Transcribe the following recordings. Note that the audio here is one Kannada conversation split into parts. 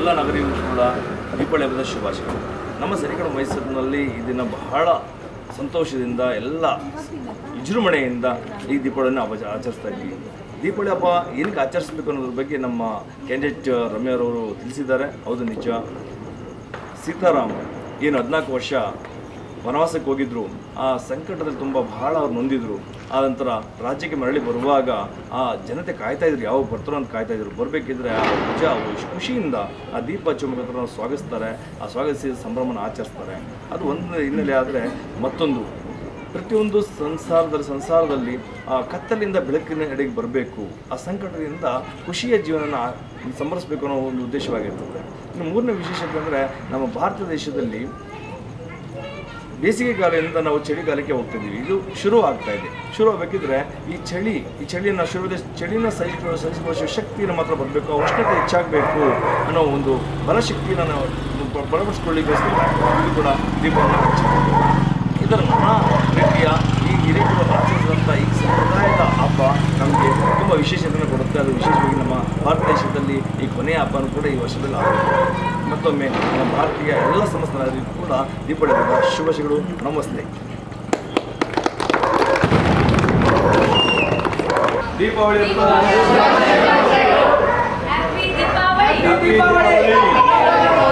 ಎಲ್ಲ ನಾಗರಿಕರು ಕೂಡ ದೀಪಾವಳಿ ಹಬ್ಬದ ಶುಭಾಶಯಗಳು ನಮ್ಮ ಸರಿಕಡ ಮೈಸೂರಿನಲ್ಲಿ ಈ ದಿನ ಬಹಳ ಸಂತೋಷದಿಂದ ಎಲ್ಲ ವಿಜೃಂಭಣೆಯಿಂದ ಈ ದೀಪಾವಳಿಯನ್ನು ಹಬ್ಬ ಆಚರಿಸ್ತಾ ಇದ್ವಿ ದೀಪಾವಳಿ ಹಬ್ಬ ಏನಕ್ಕೆ ಆಚರಿಸಬೇಕು ಅನ್ನೋದ್ರ ಬಗ್ಗೆ ನಮ್ಮ ಕ್ಯಾಂಡಿಡೇಟ್ ರಮ್ಯಾರವರು ತಿಳಿಸಿದ್ದಾರೆ ಹೌದು ನಿಜ ಸೀತಾರಾಮ್ ಏನು ಹದಿನಾಲ್ಕು ವರ್ಷ ವನವಾಸಕ್ಕೆ ಹೋಗಿದ್ರು ಆ ಸಂಕಟದಲ್ಲಿ ತುಂಬ ಬಹಳ ಅವ್ರು ನೊಂದಿದ್ರು ಆ ನಂತರ ರಾಜ್ಯಕ್ಕೆ ಮರಳಿ ಬರುವಾಗ ಆ ಜನತೆ ಕಾಯ್ತಾ ಇದ್ರು ಯಾವಾಗ ಬರ್ತಾರೋ ಅಂತ ಕಾಯ್ತಾ ಇದ್ರು ಬರಬೇಕಿದ್ರೆ ಆ ನಿಜ ಅವ್ರು ಎಷ್ಟು ಖುಷಿಯಿಂದ ಆ ದೀಪ ಹಚ್ಚೋ ಮುಖಾಂತರ ಸ್ವಾಗತಿಸ್ತಾರೆ ಆ ಸ್ವಾಗತಿಸಿ ಸಂಭ್ರಮನ ಆಚರಿಸ್ತಾರೆ ಅದು ಒಂದು ಹಿನ್ನೆಲೆ ಆದರೆ ಮತ್ತೊಂದು ಪ್ರತಿಯೊಂದು ಸಂಸಾರದಲ್ಲಿ ಸಂಸಾರದಲ್ಲಿ ಆ ಕತ್ತಲಿಂದ ಬೆಳಕಿನ ಎಡೆಗೆ ಬರಬೇಕು ಆ ಸಂಕಟದಿಂದ ಖುಷಿಯ ಜೀವನನ ಸಂಭರಿಸಬೇಕು ಅನ್ನೋ ಒಂದು ಉದ್ದೇಶವಾಗಿರ್ತದೆ ಇನ್ನು ಮೂರನೇ ವಿಶೇಷತೆ ಅಂದರೆ ನಮ್ಮ ಭಾರತ ದೇಶದಲ್ಲಿ ಬೇಸಿಗೆಗಾಲದಿಂದ ನಾವು ಚಳಿಗಾಲಕ್ಕೆ ಹೋಗ್ತಿದ್ದೀವಿ ಇದು ಶುರು ಆಗ್ತಾ ಇದೆ ಶುರು ಆಗಬೇಕಿದ್ರೆ ಈ ಚಳಿ ಈ ಚಳಿಯನ್ನು ಶುರು ಚಳಿನ ಸಹಿಸಿಕೊಳ್ಳೋ ಸಹಿಸಿಕೊಳ್ಳೋ ಶಕ್ತಿ ನಮ್ಮ ಹತ್ರ ಬರಬೇಕು ಆ ಉಷ್ಣತೆ ಹೆಚ್ಚಾಗಬೇಕು ಅನ್ನೋ ಒಂದು ಬಲಶಕ್ತಿಯನ್ನು ನಾವು ಬ- ಬಲಪಡಿಸ್ಕೊಳ್ಳಿಕ್ಕೋಸ್ಕರ ಇದು ಕೂಡ ದೀಪವನ್ನು ಹಚ್ಚಬೇಕು ಇದರ ನಾನಾ ರೀತಿಯ ಈ ಹಿರಿಯರು ಆಚರಿಸಿದಂಥ ಈ ಸಂಪ್ರದಾಯದ ಹಬ್ಬ ನಮಗೆ ತುಂಬ ವಿಶೇಷತೆಯನ್ನು ಕೊಡುತ್ತೆ ಅದು ವಿಶೇಷವಾಗಿ ನಮ್ಮ ಭಾರತ ದೇಶದಲ್ಲಿ ಈ ಕೊನೆಯ ಹಬ್ಬನೂ ಕೂಡ ಈ ವರ್ಷದಲ್ಲಿ ಆಗುತ್ತೆ ಮತ್ತೊಮ್ಮೆ ನಮ್ಮ ಭಾರತೀಯ ಎಲ್ಲ ಸಮಸ್ತ ನಾಗರಿಕರು ಕೂಡ ದೀಪಾವಳಿ ಹಬ್ಬದ ಶುಭಾಶಯಗಳು ನಮಸ್ತೆ ದೀಪಾವಳಿ ಹಬ್ಬದ ಹ್ಯಾಪಿ ದೀಪಾವಳಿ ದೀಪಾವಳಿ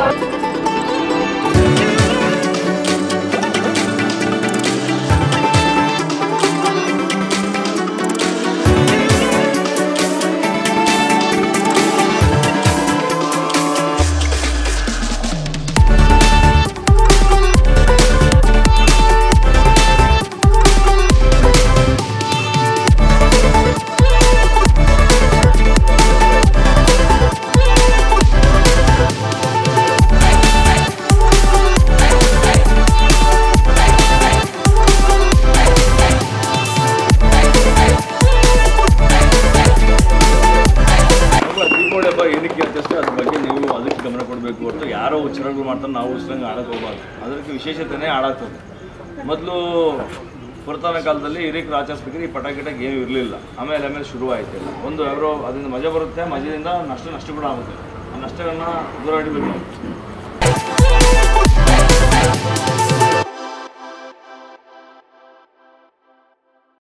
ಹಬ್ಬ ದೀಪಾವಳಿ ಹಬ್ಬ ಏನಕ್ಕೆ ಆಚರಿಸ್ತೇ ಅದ್ರ ಬಗ್ಗೆ ನೀವು ಅದಕ್ಕೆ ಗಮನ ಕೊಡಬೇಕು ಹೊರತು ಯಾರೋ ಉಚ್ಚರಣಗಳು ಮಾಡ್ತಾರೆ ನಾವು ಉಚ್ಚರಂಗೆ ಆಡಕ್ಕೆ ಹೋಗ್ಬಾರ್ದು ಅದಕ್ಕೆ ವಿಶೇಷತೆನೇ ಹಾಳಾಗ್ತದೆ ಮೊದಲು ಪುರಾತನ ಕಾಲದಲ್ಲಿ ಹಿರಿಯರು ಆಚರಿಸ್ಬೇಕಾದ್ರೆ ಈ ಪಟಾಕಿ ಗಿಟಾಕಿ ಏನೂ ಇರಲಿಲ್ಲ ಆಮೇಲೆ ಆಮೇಲೆ ಶುರು ಆಯ್ತು ಒಂದು ಯಾರೋ ಅದರಿಂದ ಮಜಾ ಬರುತ್ತೆ ಮಜದಿಂದ ನಷ್ಟ ನಷ್ಟ ಕೂಡ ಆಗುತ್ತೆ ಆ ನಷ್ಟಗಳನ್ನ ದೂರ ಹಿಡಿಬೇಕು